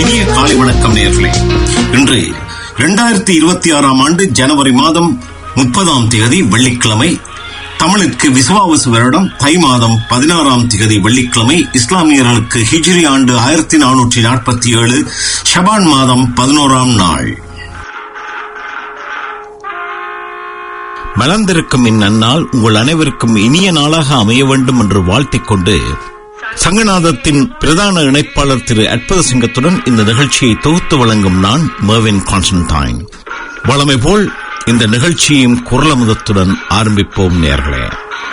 இனிய காலை வணக்கம் நேர்களே இன்று இரண்டாயிரத்தி இருபத்தி ஆறாம் ஆண்டு ஜனவரி மாதம் முப்பதாம் தேதி வெள்ளிக்கிழமை தமிழுக்கு விசுவாவசு வருடம் தை மாதம் பதினாறாம் தேதி வெள்ளிக்கிழமை இஸ்லாமியர்களுக்கு ஹிஜ்ரி ஆண்டு ஆயிரத்தி நானூற்றி நாற்பத்தி ஏழு ஷபான் மாதம் பதினோராம் நாள் மலர்ந்திருக்கும் இந்நன்னாள் உங்கள் அனைவருக்கும் இனிய நாளாக அமைய வேண்டும் என்று வாழ்த்திக் கொண்டு சங்கநாதத்தின் பிரதான இணைப்பாளர் திரு அற்புத சிங்கத்துடன் இந்த நிகழ்ச்சியை தொகுத்து வழங்கும் நான் மர்வின் கான்ஸ்டன்டைன் வளமை போல் இந்த நிகழ்ச்சியும் குரலமுதத்துடன் ஆரம்பிப்போம் நேர்களே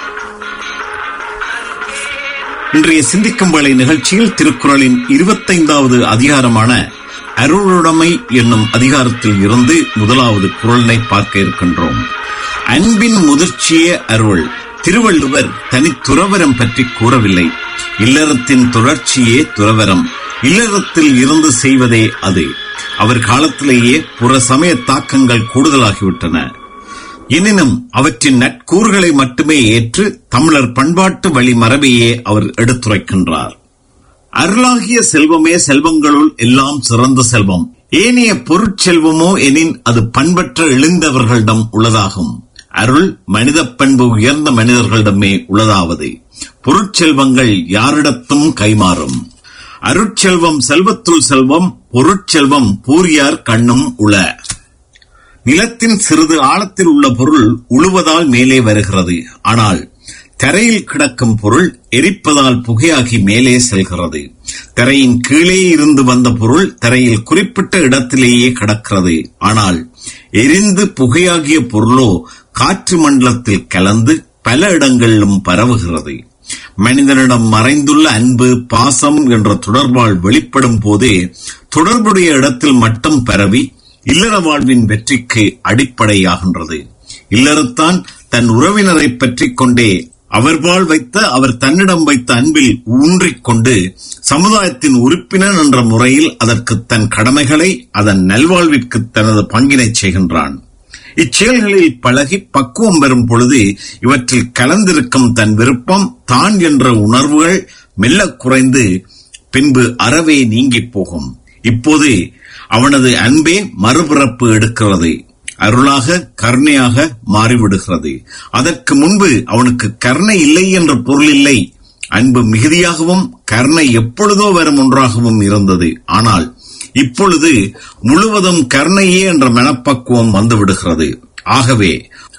இன்றைய சிந்திக்கும் வேளை நிகழ்ச்சியில் திருக்குறளின் இருபத்தைந்தாவது அதிகாரமான அருளுடைமை என்னும் அதிகாரத்தில் இருந்து முதலாவது குரலினை பார்க்க இருக்கின்றோம் அன்பின் முதிர்ச்சியே அருள் திருவள்ளுவர் தனி துறவரம் பற்றி கூறவில்லை இல்லறத்தின் தொடர்ச்சியே துறவரம் இல்லறத்தில் இருந்து செய்வதே அது அவர் காலத்திலேயே புற சமய தாக்கங்கள் கூடுதலாகிவிட்டன எனினும் அவற்றின் நட்கூறுகளை மட்டுமே ஏற்று தமிழர் பண்பாட்டு வழி மரபையே அவர் எடுத்துரைக்கின்றார் அருளாகிய செல்வமே செல்வங்களுள் எல்லாம் சிறந்த செல்வம் ஏனைய பொருட்செல்வமோ எனின் அது பண்பற்ற எழுந்தவர்களிடம் உள்ளதாகும் அருள் மனித பண்பு உயர்ந்த மனிதர்களிடமே உள்ளதாவது பொருட்செல்வங்கள் யாரிடத்தும் கைமாறும் அருட்செல்வம் செல்வத்துள் செல்வம் பொருட்செல்வம் பூரியார் கண்ணும் உள நிலத்தின் சிறிது ஆழத்தில் உள்ள பொருள் உழுவதால் மேலே வருகிறது ஆனால் தரையில் கிடக்கும் பொருள் எரிப்பதால் புகையாகி மேலே செல்கிறது தரையின் கீழே இருந்து வந்த பொருள் தரையில் குறிப்பிட்ட இடத்திலேயே கிடக்கிறது ஆனால் எரிந்து புகையாகிய பொருளோ காற்று மண்டலத்தில் கலந்து பல இடங்களிலும் பரவுகிறது மனிதனிடம் மறைந்துள்ள அன்பு பாசம் என்ற தொடர்பால் வெளிப்படும் போதே தொடர்புடைய இடத்தில் மட்டும் பரவி இல்லற வாழ்வின் வெற்றிக்கு அடிப்படையாகின்றது இல்லறத்தான் தன் உறவினரை பற்றிக் கொண்டே அவர்பால் வைத்த அவர் தன்னிடம் வைத்த அன்பில் ஊன்றிக் கொண்டு சமுதாயத்தின் உறுப்பினர் என்ற முறையில் அதற்கு தன் கடமைகளை அதன் நல்வாழ்விற்கு தனது பங்கினை செய்கின்றான் இச்செயல்களில் பழகி பக்குவம் பெறும் பொழுது இவற்றில் கலந்திருக்கும் தன் விருப்பம் தான் என்ற உணர்வுகள் மெல்ல குறைந்து பின்பு அறவே நீங்கிப் போகும் இப்போது அவனது அன்பே மறுபிறப்பு எடுக்கிறது அருளாக கருணையாக மாறிவிடுகிறது அதற்கு முன்பு அவனுக்கு கருணை இல்லை என்ற பொருள் இல்லை அன்பு மிகுதியாகவும் கருணை எப்பொழுதோ வரும் ஒன்றாகவும் இருந்தது ஆனால் இப்பொழுது முழுவதும் கருணையே என்ற மனப்பக்குவம் வந்துவிடுகிறது ஆகவே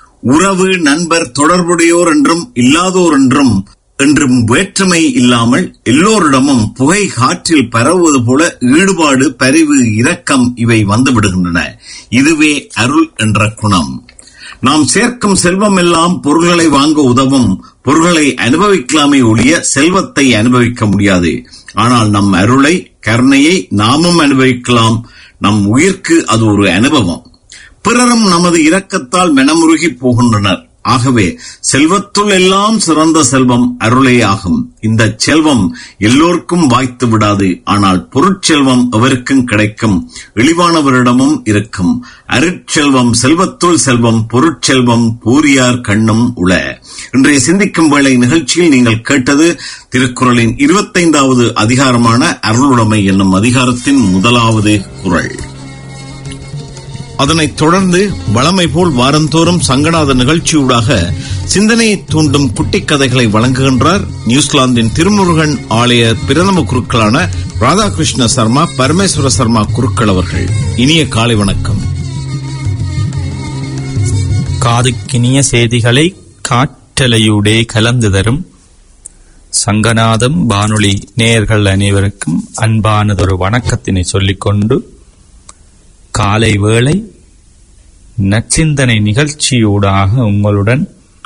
உறவு நண்பர் தொடர்புடையோர் என்றும் இல்லாதோர் என்றும் என்றும் வேற்றுமை இல்லாமல் எல்லோரிடமும் புகை காற்றில் பரவுவது போல ஈடுபாடு பரிவு இரக்கம் இவை வந்துவிடுகின்றன இதுவே அருள் என்ற குணம் நாம் சேர்க்கும் செல்வம் எல்லாம் பொருள்களை வாங்க உதவும் பொருள்களை அனுபவிக்கலாமே ஒழிய செல்வத்தை அனுபவிக்க முடியாது ஆனால் நம் அருளை கருணையை நாமும் அனுபவிக்கலாம் நம் உயிர்க்கு அது ஒரு அனுபவம் பிறரும் நமது இரக்கத்தால் மனமுருகி போகின்றனர் ஆகவே செல்வத்துள் எல்லாம் சிறந்த செல்வம் அருளே ஆகும் இந்த செல்வம் எல்லோருக்கும் வாய்த்து விடாது ஆனால் பொருட்செல்வம் எவருக்கும் கிடைக்கும் இழிவானவரிடமும் இருக்கும் அருட்செல்வம் செல்வத்துள் செல்வம் பொருட்செல்வம் பூரியார் கண்ணும் உள இன்றைய சிந்திக்கும் வேளை நிகழ்ச்சியில் நீங்கள் கேட்டது திருக்குறளின் இருபத்தைந்தாவது அதிகாரமான அருளுடைமை என்னும் அதிகாரத்தின் முதலாவது குரல் அதனைத் தொடர்ந்து வளமை போல் வாரந்தோறும் சங்கநாத நிகழ்ச்சியூடாக சிந்தனையை தூண்டும் குட்டி கதைகளை வழங்குகின்றார் நியூசிலாந்தின் திருமுருகன் ஆலய பிரதம குருக்களான ராதாகிருஷ்ண சர்மா பரமேஸ்வர சர்மா குருக்கள் அவர்கள் இனிய காலை வணக்கம் காதுக்கினிய செய்திகளை காற்றலையூடே கலந்து தரும் சங்கநாதம் வானொலி நேயர்கள் அனைவருக்கும் அன்பானதொரு வணக்கத்தினை சொல்லிக்கொண்டு காலை வேளை நற்சிந்தனை நிகழ்ச்சியூடாக உங்களுடன்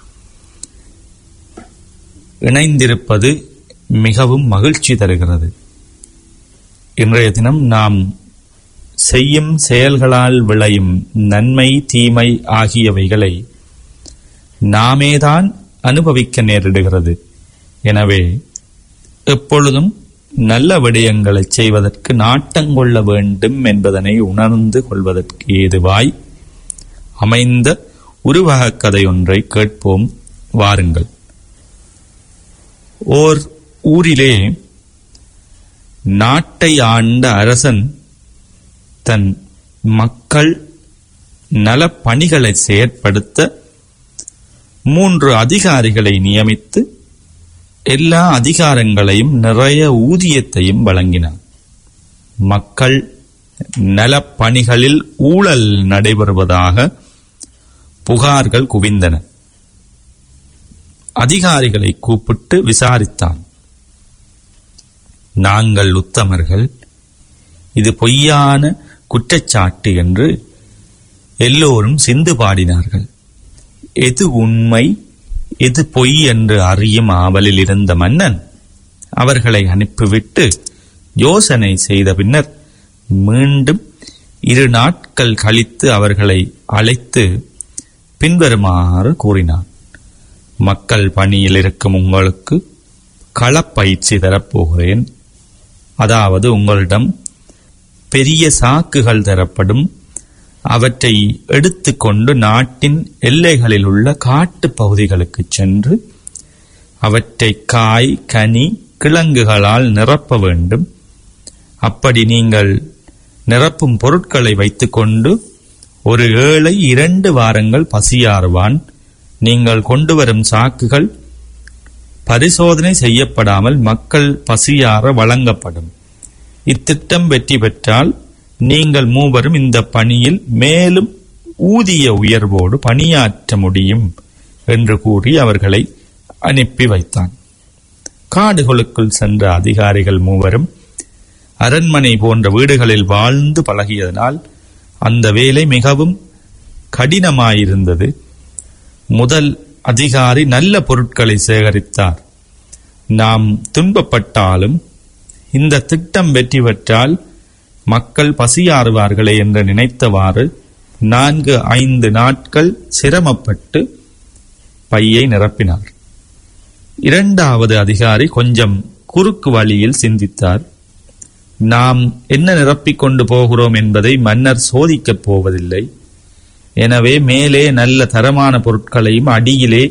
இணைந்திருப்பது மிகவும் மகிழ்ச்சி தருகிறது இன்றைய தினம் நாம் செய்யும் செயல்களால் விளையும் நன்மை தீமை ஆகியவைகளை நாமேதான் அனுபவிக்க நேரிடுகிறது எனவே எப்பொழுதும் நல்ல விடயங்களை செய்வதற்கு நாட்டங்கொள்ள வேண்டும் என்பதனை உணர்ந்து கொள்வதற்கு ஏதுவாய் அமைந்த உருவகக் கதை ஒன்றை கேட்போம் வாருங்கள் ஓர் ஊரிலே நாட்டை ஆண்ட அரசன் தன் மக்கள் நலப் பணிகளை செயற்படுத்த மூன்று அதிகாரிகளை நியமித்து எல்லா அதிகாரங்களையும் நிறைய ஊதியத்தையும் வழங்கினார் மக்கள் நலப்பணிகளில் ஊழல் நடைபெறுவதாக புகார்கள் குவிந்தன அதிகாரிகளை கூப்பிட்டு விசாரித்தான் நாங்கள் உத்தமர்கள் இது பொய்யான குற்றச்சாட்டு என்று எல்லோரும் சிந்து பாடினார்கள் எது உண்மை எது பொய் என்று அறியும் ஆவலில் இருந்த மன்னன் அவர்களை அனுப்பிவிட்டு யோசனை செய்த பின்னர் மீண்டும் இரு நாட்கள் கழித்து அவர்களை அழைத்து பின்வருமாறு கூறினான் மக்கள் பணியில் இருக்கும் உங்களுக்கு களப்பயிற்சி தரப்போகிறேன் அதாவது உங்களிடம் பெரிய சாக்குகள் தரப்படும் அவற்றை எடுத்துக்கொண்டு நாட்டின் எல்லைகளில் உள்ள காட்டுப் பகுதிகளுக்கு சென்று அவற்றை காய் கனி கிழங்குகளால் நிரப்ப வேண்டும் அப்படி நீங்கள் நிரப்பும் பொருட்களை வைத்துக்கொண்டு ஒரு ஏழை இரண்டு வாரங்கள் பசியாறுவான் நீங்கள் கொண்டு வரும் சாக்குகள் பரிசோதனை செய்யப்படாமல் மக்கள் பசியாற வழங்கப்படும் இத்திட்டம் வெற்றி பெற்றால் நீங்கள் மூவரும் இந்த பணியில் மேலும் ஊதிய உயர்வோடு பணியாற்ற முடியும் என்று கூறி அவர்களை அனுப்பி வைத்தான் காடுகளுக்குள் சென்ற அதிகாரிகள் மூவரும் அரண்மனை போன்ற வீடுகளில் வாழ்ந்து பழகியதனால் அந்த வேலை மிகவும் கடினமாயிருந்தது முதல் அதிகாரி நல்ல பொருட்களை சேகரித்தார் நாம் துன்பப்பட்டாலும் இந்த திட்டம் வெற்றி பெற்றால் மக்கள் பசியாறுவார்களே என்று நினைத்தவாறு நான்கு ஐந்து நாட்கள் சிரமப்பட்டு பையை நிரப்பினார் இரண்டாவது அதிகாரி கொஞ்சம் குறுக்கு வழியில் சிந்தித்தார் நாம் என்ன நிரப்பிக் கொண்டு போகிறோம் என்பதை மன்னர் சோதிக்கப் போவதில்லை எனவே மேலே நல்ல தரமான பொருட்களையும் அடியிலே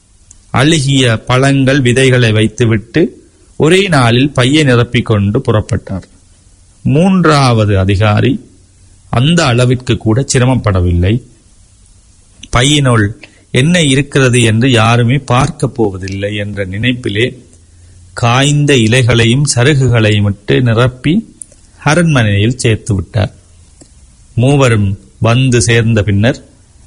அழுகிய பழங்கள் விதைகளை வைத்துவிட்டு ஒரே நாளில் பையை நிரப்பிக் கொண்டு புறப்பட்டார் மூன்றாவது அதிகாரி அந்த அளவிற்கு கூட சிரமப்படவில்லை பையினுள் என்ன இருக்கிறது என்று யாருமே பார்க்கப் போவதில்லை என்ற நினைப்பிலே காய்ந்த இலைகளையும் சருகுகளையும் இட்டு நிரப்பி அரண்மனையில் சேர்த்து விட்டார் மூவரும் வந்து சேர்ந்த பின்னர்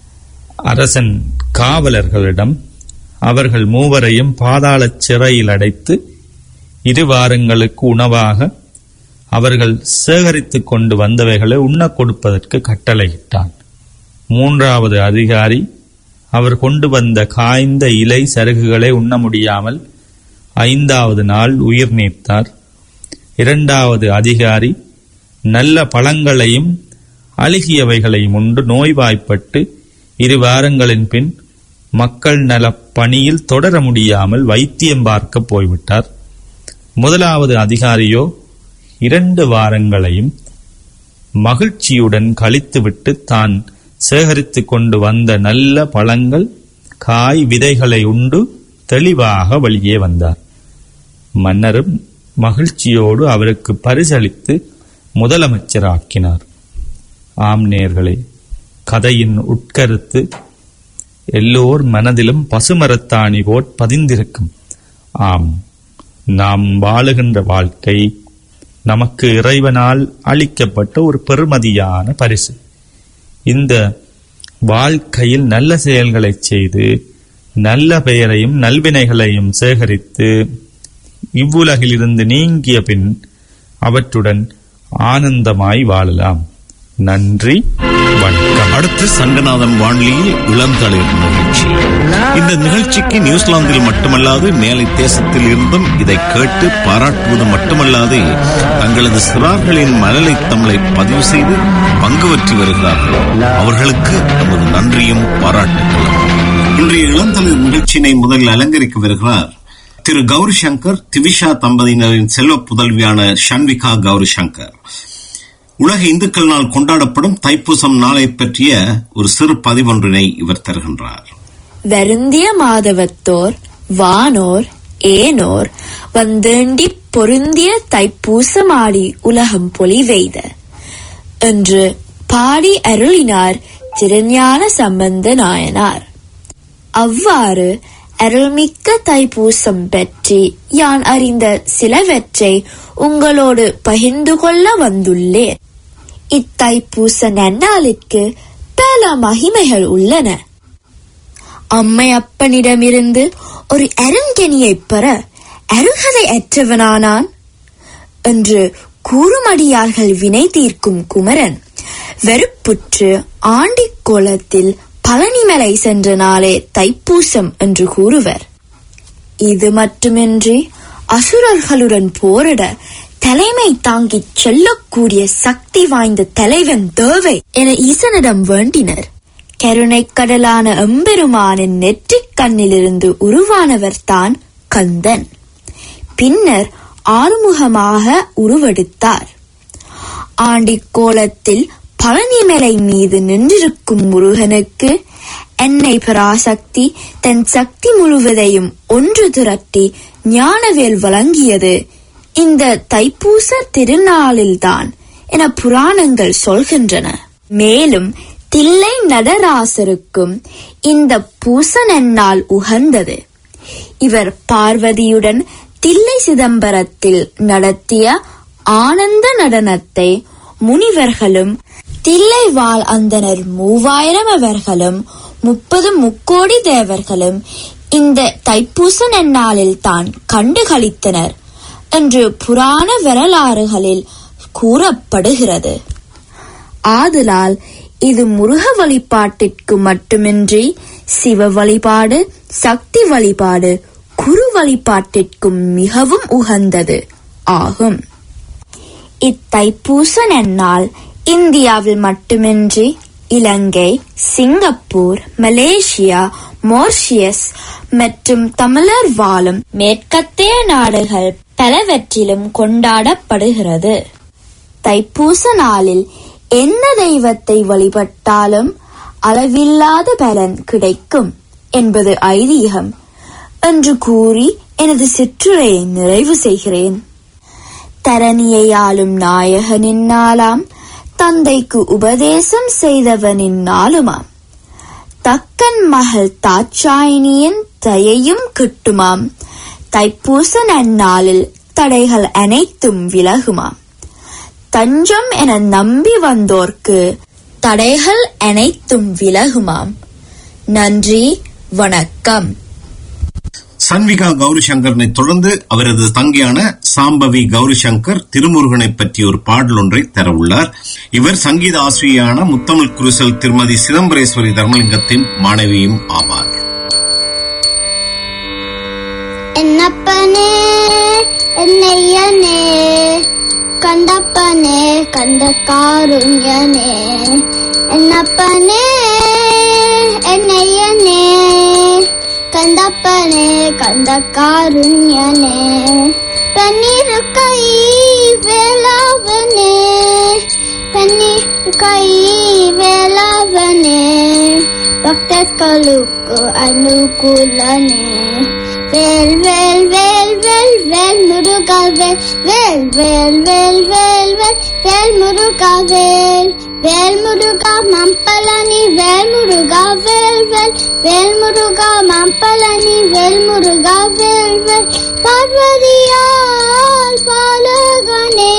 அரசன் காவலர்களிடம் அவர்கள் மூவரையும் பாதாளச் சிறையில் அடைத்து இரு வாரங்களுக்கு உணவாக அவர்கள் சேகரித்துக் கொண்டு வந்தவைகளை உண்ணக் கொடுப்பதற்கு கட்டளையிட்டான் மூன்றாவது அதிகாரி அவர் கொண்டு வந்த காய்ந்த இலை சருகுகளை உண்ண முடியாமல் ஐந்தாவது நாள் உயிர் நீத்தார் இரண்டாவது அதிகாரி நல்ல பழங்களையும் அழுகியவைகளையும் உண்டு நோய்வாய்ப்பட்டு இரு வாரங்களின் பின் மக்கள் நலப் பணியில் தொடர முடியாமல் வைத்தியம் பார்க்க போய்விட்டார் முதலாவது அதிகாரியோ இரண்டு வாரங்களையும் மகிழ்ச்சியுடன் கழித்துவிட்டு தான் சேகரித்துக் கொண்டு வந்த நல்ல பழங்கள் காய் விதைகளை உண்டு தெளிவாக வெளியே வந்தார் மன்னரும் மகிழ்ச்சியோடு அவருக்கு பரிசளித்து முதலமைச்சராக்கினார் ஆம் நேர்களே கதையின் உட்கருத்து எல்லோர் மனதிலும் பசுமரத்தாணி போட் பதிந்திருக்கும் ஆம் நாம் வாழுகின்ற வாழ்க்கை நமக்கு இறைவனால் அளிக்கப்பட்ட ஒரு பெருமதியான பரிசு இந்த வாழ்க்கையில் நல்ல செயல்களை செய்து நல்ல பெயரையும் நல்வினைகளையும் சேகரித்து இவ்வுலகிலிருந்து நீங்கிய பின் அவற்றுடன் ஆனந்தமாய் வாழலாம் நன்றி வணக்கம் அடுத்து சங்கநாதன் வானொலியில் இளந்தளிர் நிகழ்ச்சி இந்த நிகழ்ச்சிக்கு நியூசிலாந்தில் மட்டுமல்லாது மேலை தேசத்தில் இருந்தும் இதை கேட்டு பாராட்டுவது மட்டுமல்லாது தங்களது சிறார்களின் மழலை தமிழை பதிவு செய்து பங்கு பற்றி வருகிறார்கள் அவர்களுக்கு நமது நன்றியும் பாராட்டுகளும் இன்றைய இளந்தளிர் நிகழ்ச்சியினை முதலில் அலங்கரிக்க வருகிறார் திரு கௌரி சங்கர் திவிஷா தம்பதியினரின் செல்வ புதல்வியான ஷன்விகா கௌரி சங்கர் உலக இந்துக்கள் நாள் கொண்டாடப்படும் தைப்பூசம் நாளை பற்றிய ஒரு சிறு பதிவொன்றினை இவர் தருகின்றார் வருந்திய மாதவத்தோர் வானோர் ஏனோர் வந்தேண்டி பொருந்திய தைப்பூசமாடி உலகம் பொலிவெய்த என்று பாடி அருளினார் திருஞான சம்பந்த நாயனார் அவ்வாறு அருள்மிக்க தைப்பூசம் பற்றி யான் அறிந்த சிலவற்றை உங்களோடு பகிர்ந்து கொள்ள வந்துள்ளேன் இத்தைப்பூச நன்னாளுக்கு பல மகிமைகள் உள்ளன அம்மையப்பனிடமிருந்து ஒரு அருங்கனியைப் பெற அருகதை அற்றவனானான் என்று கூறுமடியார்கள் வினை தீர்க்கும் குமரன் வெறுப்புற்று ஆண்டிக் கோலத்தில் பழனிமலை சென்ற நாளே தைப்பூசம் என்று கூறுவர் இது மட்டுமின்றி அசுரர்களுடன் போரிட தலைமை தாங்கிச் செல்லக்கூடிய சக்தி வாய்ந்த தலைவன் தேவை என ஈசனிடம் வேண்டினர் கருணைக் கடலான எம்பெருமானின் நெற்றிக் கண்ணிலிருந்து உருவானவர் தான் கந்தன் பின்னர் ஆறுமுகமாக உருவெடுத்தார் ஆண்டிக் கோலத்தில் பழனிமலை மீது நின்றிருக்கும் முருகனுக்கு என்னை பராசக்தி தன் சக்தி முழுவதையும் ஒன்று திரட்டி ஞானவேல் வழங்கியது இந்த தைப்பூச திருநாளில்தான் என புராணங்கள் சொல்கின்றன மேலும் தில்லை நடராசருக்கும் இந்த பூச நன்னாள் உகந்தது இவர் பார்வதியுடன் தில்லை சிதம்பரத்தில் நடத்திய ஆனந்த நடனத்தை முனிவர்களும் தில்லை வாழ் அந்தனர் மூவாயிரம் அவர்களும் முப்பது முக்கோடி தேவர்களும் இந்த தைப்பூச நன்னாளில் தான் கண்டுகளித்தனர் என்று புராண வரலாறுகளில் கூறப்படுகிறது ஆதலால் இது முருக வழிபாட்டிற்கு மட்டுமின்றி சிவ வழிபாடு சக்தி வழிபாடு குரு வழிபாட்டிற்கும் மிகவும் உகந்தது ஆகும் இத்தைப்பூச நன்னாள் இந்தியாவில் மட்டுமின்றி இலங்கை சிங்கப்பூர் மலேசியா மோர்ஷியஸ் மற்றும் தமிழர் வாழும் மேற்கத்திய நாடுகள் பலவற்றிலும் கொண்டாடப்படுகிறது தைப்பூச நாளில் எந்த தெய்வத்தை வழிபட்டாலும் அளவில்லாத பலன் கிடைக்கும் என்பது ஐதீகம் என்று கூறி எனது சிற்றுரையை நிறைவு செய்கிறேன் தரணியை ஆளும் நாயகனின் நாளாம் தந்தைக்கு உபதேசம் செய்தவனின் நாளுமாம் தக்கன் மகள் தாட்சாயினியின் தயையும் கிட்டுமாம் தைப்பூச நன்னாளில் தடைகள் அனைத்தும் விலகுமாம் தஞ்சம் என நம்பி வந்தோர்க்கு தடைகள் அனைத்தும் விலகுமாம் நன்றி வணக்கம் சன்விகா கௌரி சங்கரனை தொடர்ந்து அவரது தங்கையான சாம்பவி கௌரி சங்கர் திருமுருகனை பற்றி ஒரு பாடல் ஒன்றை தர உள்ளார் இவர் சங்கீத ஆசிரியான முத்தமிழ் குருசல் திருமதி சிதம்பரேஸ்வரி தர்மலிங்கத்தின் மாணவியும் ஆவார் என்னப்பனே என்னையனே கண்டப்பனே கண்ட காருண்யனே என்னப்பனே என்னையனே கண்டப்பனே கண்ட காருண்யனே பன்னீர் கை வேளாவனே பன்னீர் கை வேளாவனே பக்தர்களுக்கு அனுகூலனே வேல் வேல் வேல் வேல் வேல் முருகா வேல் வேல் வேல் வேல் வேல் வேல் வேல் முருகா வேல் வேல் முருகா மம்பலனி வேல் முருகா வேல் வேல் வேல் முருகா மம்பலனி வேல் முருகா வேல் வேல் பார்வதியால் பாலகனே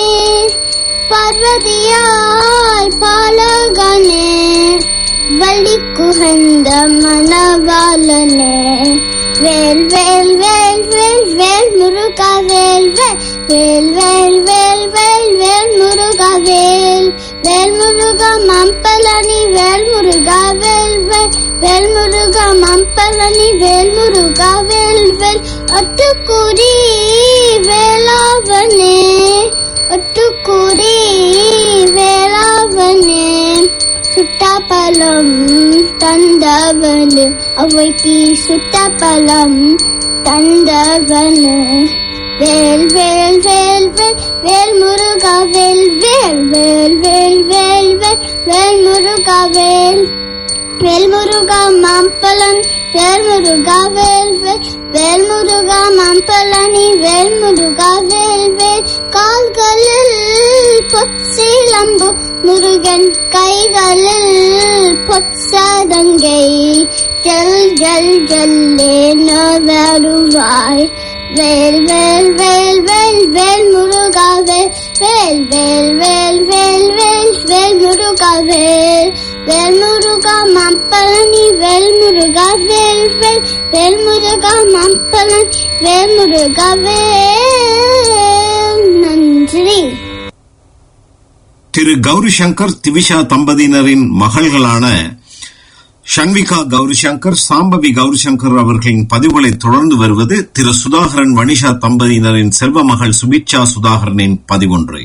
பார்வதியால் பாலகனே வள்ளி குகந்த மணவாளனே வேல் வேல் வேல் வேல் வேல் முருகா வேல் வேல் வேல் வேல் வேல் வேல் வேல் முருகா வேல் வேல் முருகா மம்பலனி வேல் முருகா வேல் வேல் வேல் முருகா மம்பலனி வேல் முருகா வேல் வேல் ஒட்டுக்குடி வேளாவனே ஒட்டுக்குடி வேளாவனே சுட்டாப்பழம் தந்தவனு அவைக்கு சுட்டாப்பழம் தந்தவனு வேல் வேல் வேல் வேல் வேல் முருகா வேல் வேல் வேல் வேல் வேல் வேல் வேல் முருகா வேல் வேல்முருகா மாம்பழன் வேல்முருகா வேல்வேல் வேல்முருகா மாம்பழனி வேல்முருகா வேல்வேல் கால்களில் பொற்சிலம்பு முருகன் கைகளில் பொற்சாதங்கை ஜல் ஜல் ஜல்லேன வருவாய் வேல் வேல் வேல் வேல் வேல் முருகா வேல் வேல் வேல் வேல் வேல் வேல் வேல் முருகா வேல் வேல் முருகா மாம்பழனி வேல் முருகா வேல் வேல் வேல் முருகா மாம்பழனி வேல் முருகா வேல் நன்றி திரு கௌரி சங்கர் திவிஷா தம்பதியினரின் மகள்களான ஷண்விகா கௌரி சங்கர் சாம்பவி கௌரி சங்கர் அவர்களின் பதிவுகளை தொடர்ந்து வருவது திரு சுதாகரன் வனிஷா தம்பதியினரின் செல்வ மகள் சுபிட்சா சுதாகரனின் பதிவொன்று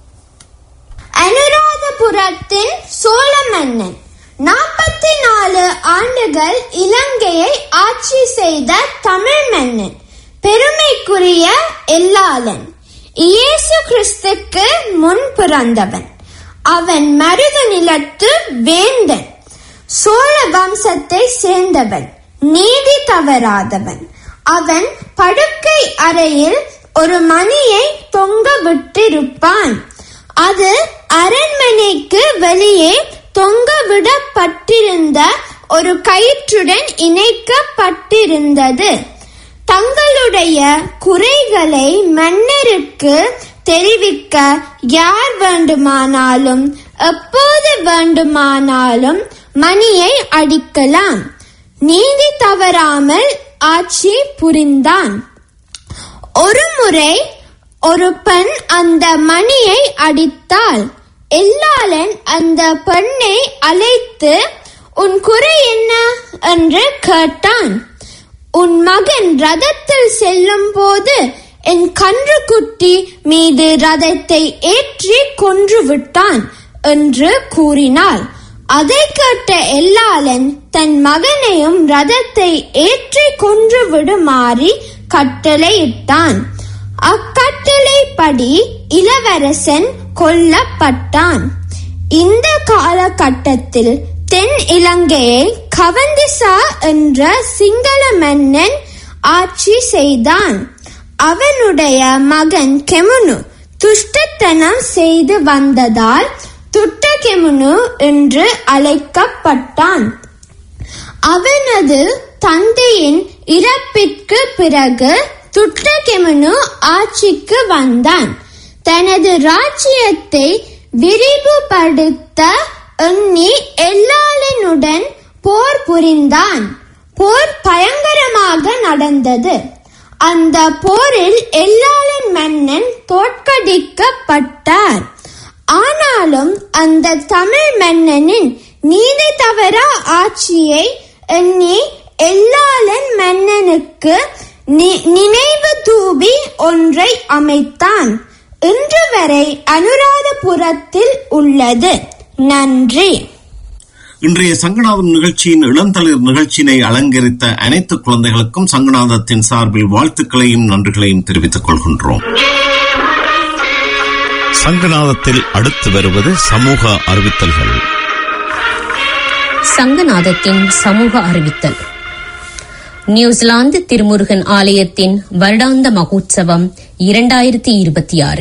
அனுராதபுரத்தின் சோழ மன்னன் நாற்பத்தி நாலு ஆண்டுகள் இலங்கையை ஆட்சி செய்த தமிழ் மன்னன் பெருமைக்குரிய எல்லாளன் இயேசு கிறிஸ்துக்கு முன் பிறந்தவன் அவன் மருத நிலத்து வேந்தன் சோழ வம்சத்தை சேர்ந்தவன் நீதி தவறாதவன் அவன் படுக்கை அறையில் ஒரு மணியை தொங்க விட்டிருப்பான் அது அரண்மனைக்கு வெளியே தொங்க விடப்பட்டிருந்த ஒரு கயிற்றுடன் இணைக்கப்பட்டிருந்தது தங்களுடைய குறைகளை மன்னருக்கு தெரிவிக்க யார் வேண்டுமானாலும் எப்போது வேண்டுமானாலும் மணியை அடிக்கலாம் நீதி தவறாமல் ஆட்சி புரிந்தான் ஒரு முறை ஒரு பெண் அந்த மணியை அடித்தாள் எல்லாளன் அந்த பெண்ணை அழைத்து உன் குறை என்ன என்று கேட்டான் உன் மகன் ரதத்தில் செல்லும் போது என் கன்றுக்குட்டி மீது ரதத்தை ஏற்றி கொன்று விட்டான் என்று கூறினாள் அதை கேட்ட எல்லாளன் தன் மகனையும் ரதத்தை ஏற்றி கொன்று விடுமாறி கட்டளையிட்டான் அக்கட்டளைப்படி இளவரசன் கொல்லப்பட்டான் இந்த காலகட்டத்தில் தென் இலங்கையை கவந்திசா என்ற சிங்கள மன்னன் ஆட்சி செய்தான் அவனுடைய மகன் கெமுனு துஷ்டத்தனம் செய்து வந்ததால் துட்டகெமுனு என்று அழைக்கப்பட்டான் அவனது தந்தையின் இறப்பிற்கு பிறகு துட்டகெமுனு ஆட்சிக்கு வந்தான் தனது ராஜ்யத்தை விரிவுபடுத்த எண்ணி எல்லாளனுடன் போர் புரிந்தான் போர் பயங்கரமாக நடந்தது அந்த போரில் எல்லாளன் மன்னன் தோற்கடிக்கப்பட்டார் ஆனாலும் அந்த தமிழ் மன்னனின் நீதி தவறா ஆட்சியை எண்ணி எல்லாளன் மன்னனுக்கு நி- நினைவு தூபி ஒன்றை அமைத்தான் இன்று வரை அனுராதபுரத்தில் உள்ளது நன்றி இன்றைய சங்கநாதம் நிகழ்ச்சியின் இளந்தளிர் நிகழ்ச்சியினை அலங்கரித்த அனைத்து குழந்தைகளுக்கும் சங்கநாதத்தின் சார்பில் வாழ்த்துக்களையும் நன்றிகளையும் தெரிவித்துக் கொள்கின்றோம் சங்கநாதத்தில் அடுத்து வருவது சமூக அறிவித்தல்கள் சங்கநாதத்தின் சமூக அறிவித்தல் நியூசிலாந்து திருமுருகன் ஆலயத்தின் வருடாந்த மகோத்சவம் இரண்டாயிரத்தி இருபத்தி ஆறு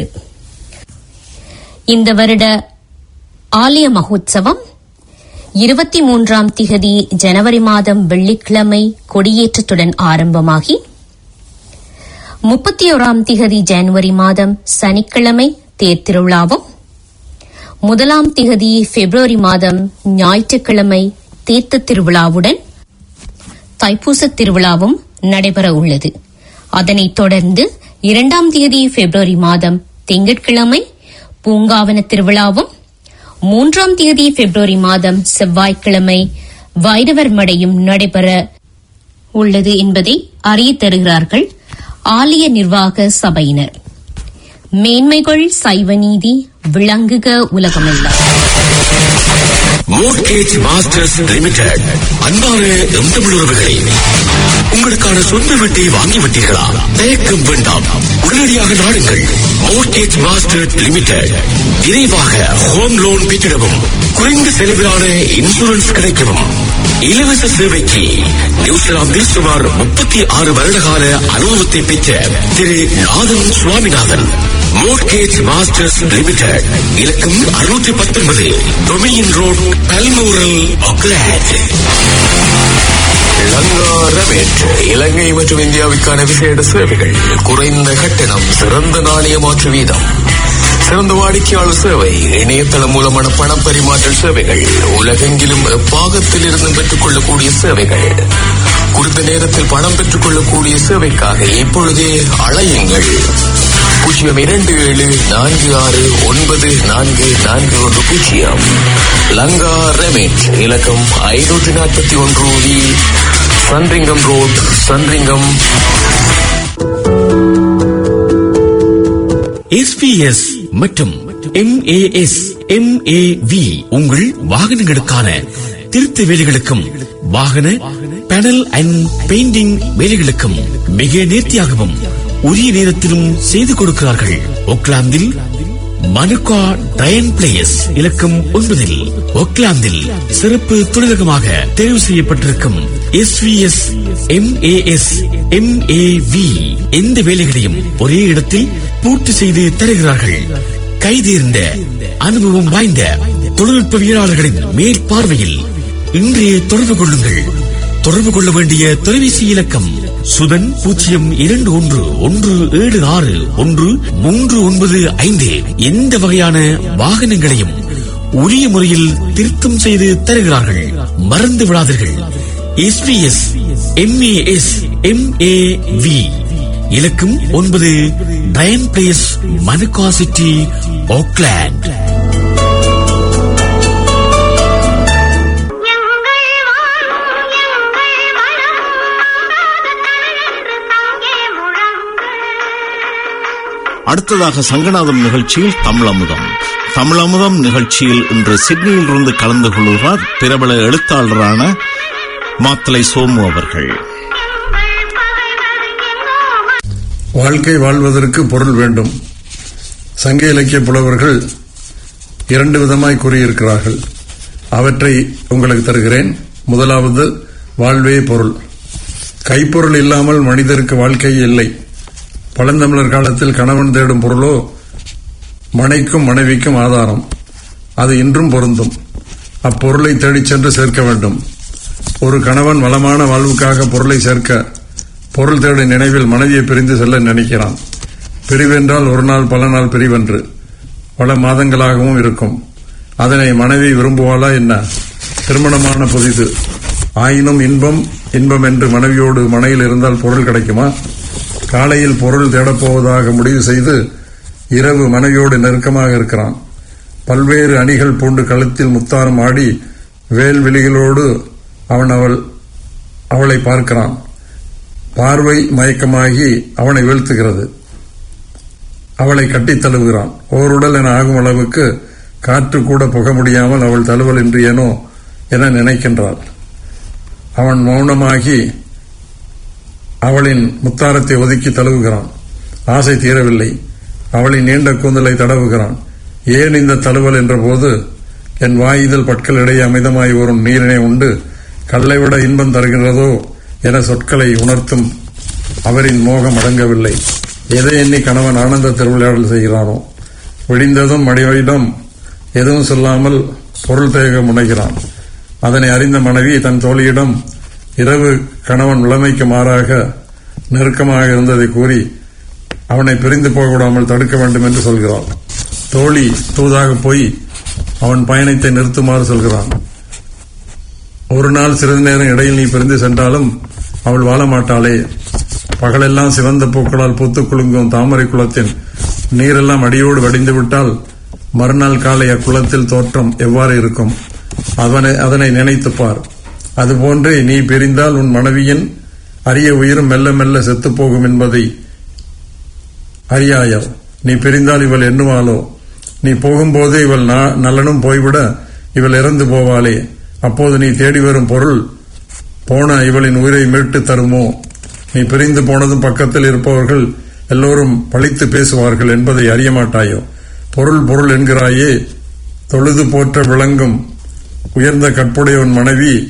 இந்த வருட ஆலய மகோத்சவம் இருபத்தி மூன்றாம் திகதி ஜனவரி மாதம் வெள்ளிக்கிழமை கொடியேற்றத்துடன் ஆரம்பமாகி முப்பத்தி ஓராம் திகதி ஜனவரி மாதம் சனிக்கிழமை தேர் திருவிழாவும் முதலாம் திகதி பிப்ரவரி மாதம் ஞாயிற்றுக்கிழமை தீர்த்த திருவிழாவுடன் தைப்பூச திருவிழாவும் நடைபெற உள்ளது அதனைத் தொடர்ந்து இரண்டாம் தேதி பிப்ரவரி மாதம் திங்கட்கிழமை பூங்காவன திருவிழாவும் மூன்றாம் தேதி பிப்ரவரி மாதம் செவ்வாய்க்கிழமை வைரவர் மடையும் நடைபெற உள்ளது என்பதை அறியத் தருகிறார்கள் ஆலய நிர்வாக சபையினர் மேன்மைகள் சைவ நீதி விளங்குக உலகமெல்லாம் மோர்கேஜ் மாஸ்டர்ஸ் லிமிடெட் அன்பான எம் தமிழுறவுகளே உங்களுக்கான சொந்த வீட்டை வாங்கிவிட்டீர்களா தயக்கம் வேண்டாம் உடனடியாக நாடுங்கள் மோர்கேஜ் மாஸ்டர் லிமிடெட் விரைவாக ஹோம் லோன் பெற்றிடவும் குறைந்த செலவிலான இன்சூரன்ஸ் கிடைக்கவும் இலவச சேவைக்கு நியூசிலாந்தில் சுமார் முப்பத்தி ஆறு வருடகால அனுபவத்தை பெற்ற Thiru Nathan Swaminathan mortgage masters limited இலக்கம் அறுநூற்றி பத்தொன்பது டொமியின் ரோட் பல்மூரல் ஒக்லாண்ட் லங்காரமேட் இலங்கை மற்றும் இந்தியாவுக்கான விசேட சேவைகள் குறைந்த கட்டணம் சிறந்த நாணய மாற்று வீதம் சிறந்த வாடிக்கையாளர் சேவை இணையதளம் மூலமான பண பரிமாற்ற சேவைகள் உலகெங்கிலும் எப்பாகத்தில் இருந்து பெற்றுக் கொள்ளக்கூடிய சேவைகள் குறித்த நேரத்தில் பணம் பெற்றுக் கொள்ளக்கூடிய சேவைக்காக இப்பொழுதே அழையுங்கள் பூஜ்ஜியம் இரண்டு ஏழு நான்கு ஆறு ஒன்பது நான்கு நான்கு ஒன்று பூஜ்ஜியம் லங்கா ரெமிட் இலக்கம் ஐநூற்றி நாற்பத்தி ஒன்று வி சன்ரிங்கம் ரோட் சன்ரிங்கம் எஸ்பிஎஸ் மற்றும் எம்ஏஎஸ் எம்ஏவி உங்கள் வாகனங்களுக்கான திருத்த வேலைகளுக்கும் வாகன பேனல் அண்ட் பெயிண்டிங் வேலைகளுக்கும் மிக நேர்த்தியாகவும் உரிய நேரத்திலும் செய்து கொடுக்கிறார்கள் ஒக்லாந்தில் மனுகா டயன் பிளேஸ் இலக்கம் ஒன்பதில் ஒக்லாந்தில் சிறப்பு தொழிலகமாக தேர்வு செய்யப்பட்டிருக்கும் எஸ்விஎஸ் எம்ஏஎஸ் எம்ஏவி எந்த வேலைகளையும் ஒரே இடத்தில் பூர்த்தி செய்து தருகிறார்கள் கைதேர்ந்த அனுபவம் வாய்ந்த தொழில்நுட்பவியலாளர்களின் மேல் பார்வையில் இன்றைய தொடர்பு கொள்ளுங்கள் தொடர்பு கொள்ள வேண்டிய தொலைபேசி இலக்கம் சுதன் பூஜ்ஜியம் இரண்டு ஒன்று ஒன்று ஏழு ஆறு ஒன்று மூன்று ஒன்பது ஐந்து எந்த வகையான வாகனங்களையும் உரிய முறையில் திருத்தம் செய்து தருகிறார்கள் மறந்து விடாதீர்கள் எஸ்பிஎஸ் எம்ஏஎஸ் எம்ஏவி இலக்கம் ஒன்பது Dian place Manukau city Auckland அடுத்ததாக சங்கநாதம் நிகழ்ச்சியில் தமிழமுதம் தமிழமுதம் நிகழ்ச்சியில் இன்று சிட்னியில் இருந்து கலந்து கொள்கிறார் பிரபல எழுத்தாளரான மாத்தலை சோமு அவர்கள் வாழ்க்கை வாழ்வதற்கு பொருள் வேண்டும் சங்க இலக்கிய புலவர்கள் இரண்டு விதமாய் கூறியிருக்கிறார்கள் அவற்றை உங்களுக்கு தருகிறேன் முதலாவது வாழ்வே பொருள் கைப்பொருள் இல்லாமல் மனிதருக்கு வாழ்க்கை இல்லை பழந்தமிழர் காலத்தில் கணவன் தேடும் பொருளோ மனைக்கும் மனைவிக்கும் ஆதாரம் அது இன்றும் பொருந்தும் அப்பொருளை தேடிச் சென்று சேர்க்க வேண்டும் ஒரு கணவன் வளமான வாழ்வுக்காக பொருளை சேர்க்க பொருள் தேடும் நினைவில் மனைவியை பிரிந்து செல்ல நினைக்கிறான் பிரிவென்றால் ஒரு நாள் பல நாள் பிரிவென்று பல மாதங்களாகவும் இருக்கும் அதனை மனைவி விரும்புவாளா என்ன திருமணமான புதிது ஆயினும் இன்பம் இன்பம் என்று மனைவியோடு மனையில் இருந்தால் பொருள் கிடைக்குமா காலையில் பொருள் தேடப்போவதாக முடிவு செய்து இரவு மனைவியோடு நெருக்கமாக இருக்கிறான் பல்வேறு அணிகள் பூண்டு கழுத்தில் முத்தாரம் ஆடி வேல் விழிகளோடு அவன் அவள் அவளை பார்க்கிறான் பார்வை மயக்கமாகி அவனை வீழ்த்துகிறது அவளை கட்டித் தழுவுகிறான் ஓருடல் என ஆகும் அளவுக்கு காற்று கூட புக முடியாமல் அவள் தழுவல் இன்றியேனோ என நினைக்கின்றாள் அவன் மௌனமாகி அவளின் முத்தாரத்தை ஒதுக்கி தழுவுகிறான் ஆசை தீரவில்லை அவளின் நீண்ட கூந்தலை தடவுகிறான் ஏன் இந்த தழுவல் என்ற போது என் வாயுதல் பற்களிடையே அமிதமாய் வரும் நீரினை உண்டு கல்லை விட இன்பம் தருகின்றதோ என சொற்களை உணர்த்தும் அவரின் மோகம் அடங்கவில்லை எதை எண்ணி கணவன் ஆனந்த திருவிளையாடல் செய்கிறானோ விடிந்ததும் மடிவிடம் எதுவும் சொல்லாமல் பொருள் தேக முனைகிறான் அதனை அறிந்த மனைவி தன் தோழியிடம் இரவு கணவன் உளமைக்கு மாறாக நெருக்கமாக இருந்ததை கூறி அவனை பிரிந்து போகவிடாமல் தடுக்க வேண்டும் என்று சொல்கிறாள் தோழி தூதாக போய் அவன் பயணத்தை நிறுத்துமாறு சொல்கிறான் ஒரு நாள் சிறிது நேரம் இடையில் நீ பிரிந்து சென்றாலும் அவள் வாழ மாட்டாளே பகலெல்லாம் சிவந்த பூக்களால் பூத்துக் குலுங்கும் தாமரை குளத்தின் நீரெல்லாம் அடியோடு வடிந்து விட்டால் மறுநாள் காலை அக்குளத்தில் தோற்றம் எவ்வாறு இருக்கும் அதனை அதனை நினைத்துப் பார் அதுபோன்றே நீ பிரிந்தால் உன் மனைவியின் அரிய உயிரும் மெல்ல மெல்ல செத்துப் போகும் என்பதை அறியாயோ நீ பிரிந்தால் இவள் எண்ணுவாளோ நீ போகும்போதே இவள் நா- நலனும் போய்விட இவள் இறந்து போவாளே அப்போது நீ தேடி வரும் பொருள் போன இவளின் உயிரை மீட்டு தருமோ நீ பிரிந்து போனதும் பக்கத்தில் இருப்பவர்கள் எல்லோரும் பழித்து பேசுவார்கள் என்பதை அறிய மாட்டாயோ பொருள் பொருள் என்கிறாயே தொழுது போற்ற விளங்கும் உயர்ந்த கற்புடைய உன் மனைவி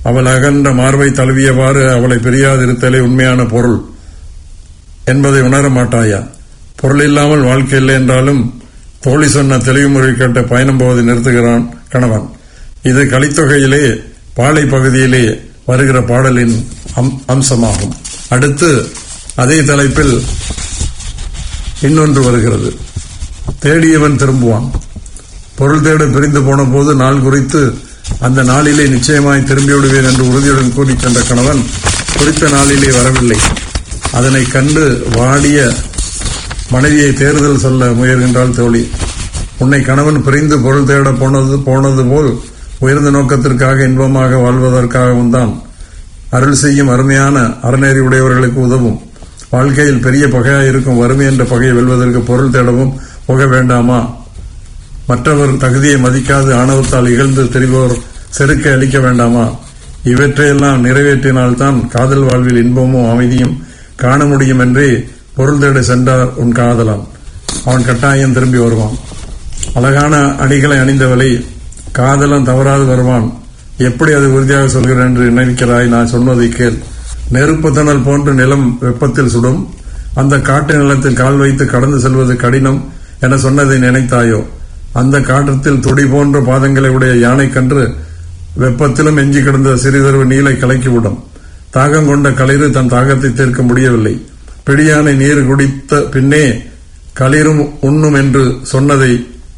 அவள் அகன்ற மார்பை தழுவியவாறு அவளை பிரியாதிருத்தலே உண்மையான பொருள் என்பதை உணர மாட்டாயா பொருள் இல்லாமல் வாழ்க்கை இல்லை என்றாலும் தோழி சொன்ன தெளிவு முறை கேட்ட பயணம் போவதை நிறுத்துகிறான் கணவன் இது கலித்தொகையிலே பாலை பகுதியிலே வருகிற பாடலின் அம்- அம்சமாகும் அடுத்து அதே தலைப்பில் இன்னொன்று வருகிறது தேடியவன் திரும்புவான் பொருள் தேட பிரிந்து போன போது நாள் குறித்து அந்த நாளிலே நிச்சயமாய் திரும்பி விடுவேன் என்று உறுதியுடன் கூறிச் சென்ற கணவன் குறித்த நாளிலே வரவில்லை அதனை கண்டு வாடிய மனைவியை தேர்தல் சொல்ல முயல்கின்றாள் தோழி உன்னை கணவன் பிரிந்து பொருள் தேட போனது போனது போல் உயர்ந்த நோக்கத்திற்காக இன்பமாக வாழ்வதற்காகவும் தான் அருள் செய்யும் அருமையான அறநெறி உடையவர்களுக்கு உதவும் வாழ்க்கையில் பெரிய பகையாய் இருக்கும் வறுமை என்ற பகையை வெல்வதற்கு பொருள் தேடவும் போக வேண்டாமா மற்றவர் தகுதியை மதிக்காது ஆணவத்தால் இகழ்ந்து தெரிவோர் செருக்க அளிக்க வேண்டாமா இவற்றையெல்லாம் நிறைவேற்றினால்தான் காதல் வாழ்வில் இன்பமும் அமைதியும் காண முடியும் என்றே பொருள் தேட சென்றார் உன் காதலன் அவன் கட்டாயம் திரும்பி வருவான் அழகான அணிகளை அணிந்தவளை காதலன் தவறாது வருவான் எப்படி அது உறுதியாக சொல்கிறேன் என்று நினைக்கிறாய் நான் சொன்னதை கேள் நெருப்பு தணல் போன்று நிலம் வெப்பத்தில் சுடும் அந்த காட்டு நிலத்தில் கால் வைத்து கடந்து செல்வது கடினம் என சொன்னதை நினைத்தாயோ அந்த காற்றத்தில் துடி போன்ற பாதங்களை உடைய யானை கன்று வெப்பத்திலும் எஞ்சி கிடந்த சிறிதளவு நீலை கலக்கிவிடும் தாகம் கொண்ட களிறு தன் தாகத்தை தீர்க்க முடியவில்லை பிடியானை நீர் குடித்த பின்னே களிரும் உண்ணும் என்று சொன்னதை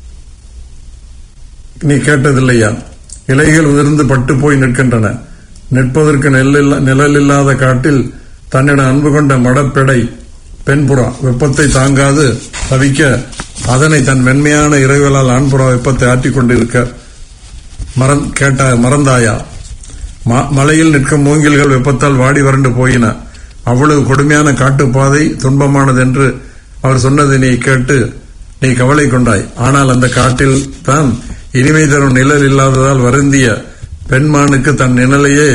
நீ கேட்டதில்லையா இலைகள் உதிர்ந்து பட்டு போய் நிற்கின்றன நிற்பதற்கு நெல்லில்ல- நிழலில்லாத காட்டில் தன்னிடம் அன்பு கொண்ட மடப்பெடை பெண்புறா வெப்பத்தை தாங்காது தவிக்க அதனை தன் மென்மையான இறைவலால் ஆண்புறா வெப்பத்தை ஆற்றிக் கொண்டிருக்க மறந் கேட்ட மறந்தாயா ம- மலையில் நிற்கும் மூங்கில்கள் வெப்பத்தால் வாடி வறண்டு போயின அவ்வளவு கொடுமையான காட்டுப்பாதை துன்பமானது என்று அவர் சொன்னதை நீ கேட்டு நீ கவலை கொண்டாய் ஆனால் அந்த காட்டில் தான் இனிமை தரும் நிழல் இல்லாததால் வருந்திய பெண்மானுக்கு தன் நிழலையே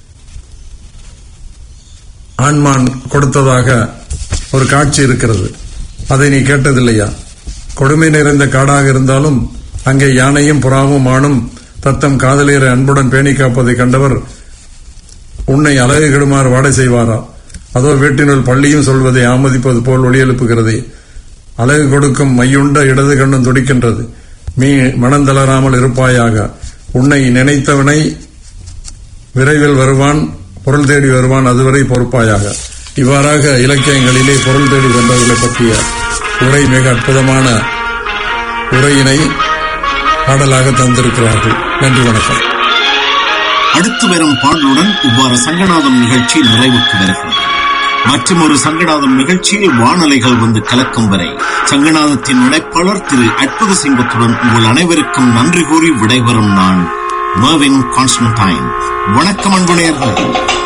ஆண்மான் கொடுத்ததாக ஒரு காட்சி இருக்கிறது அதை நீ கேட்டதில்லையா கொடுமை நிறைந்த காடாக இருந்தாலும் அங்கே யானையும் புறாவும் மானும் தத்தம் காதலியரை அன்புடன் பேணி காப்பதை கண்டவர் உன்னை அழகு கெடுமாறு வாடை செய்வாரா அதோ வீட்டினுள் பள்ளியும் சொல்வதை ஆமதிப்பது போல் ஒளியெழுப்புகிறதே அழகு கொடுக்கும் மையுண்ட இடது கண்ணும் துடிக்கின்றது மீ மனந்தளராமல் இருப்பாயாக உன்னை நினைத்தவனை விரைவில் வருவான் பொருள் தேடி வருவான் அதுவரை பொறுப்பாயாக இவ்வாறாக இலக்கியங்களிலே பொருள் தேடி வந்தவர்களை பற்றிய உரை மிக அற்புதமான உரையினை பாடலாக தந்திருக்கிறார்கள் நன்றி வணக்கம் அடுத்து வரும் பாடலுடன் இவ்வாறு சங்கநாதம் நிகழ்ச்சி நிறைவுக்கு வருகிறது மற்றும் ஒரு சங்கநாதம் நிகழ்ச்சியில் வானலைகள் வந்து கலக்கும் வரை சங்கநாதத்தின் இணைப்பாளர் திரு அற்புத சிங்கத்துடன் உங்கள் அனைவருக்கும் நன்றி கூறி விடைபெறும் நான் மர்வின் கான்ஸ்டன்டைன் வணக்கம் அன்பு நேயர்களே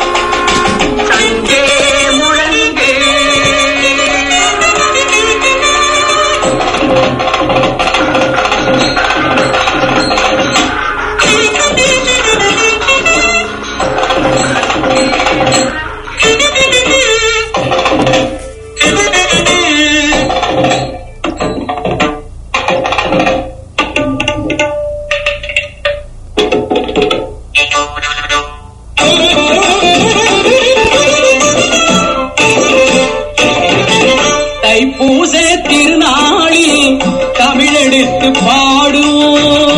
தங்கே முழங்கு தைப்பூச திருநாளில் தமிழெடுத்து பாடுவோம்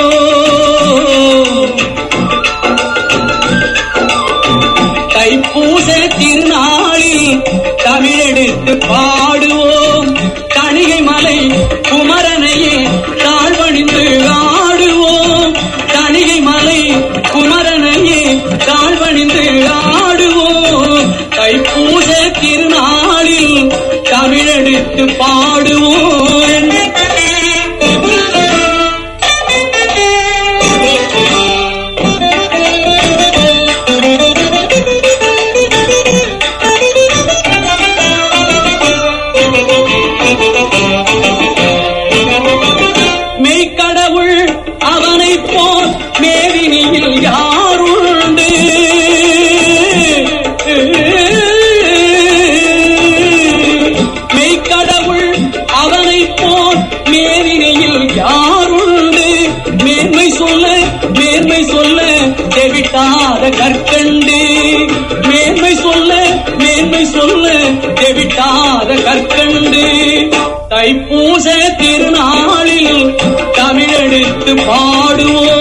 தைப்பூச திருநாளில் தமிழெடுத்து பாடுவோம் தணிகை மலை குமரனையே தாழ்வணிந்து ஆடுவோம் தணிகை மலை குமரனையே தாழ்வணிந்து ஆடுவோம் தைப்பூச திருநாளில் தமிழெடுத்து பாடுவோம் மெய்க்கடவுள் அவனைப் போல் மேதினியில் யாருண்டு மெய்க்கடவுள் அவனைப் போல் மேதினியில் யாருண்டு மேன்மை சொல்ல மேன்மை சொல்ல தெவிட்டாத கற்கண்டு மேன்மை சொல்ல மேன்மை சொல்ல தெவிட்டாத கற்கண்டு தைப்பூச திருநாளில் தமிழெடுத்து பாடுவோம்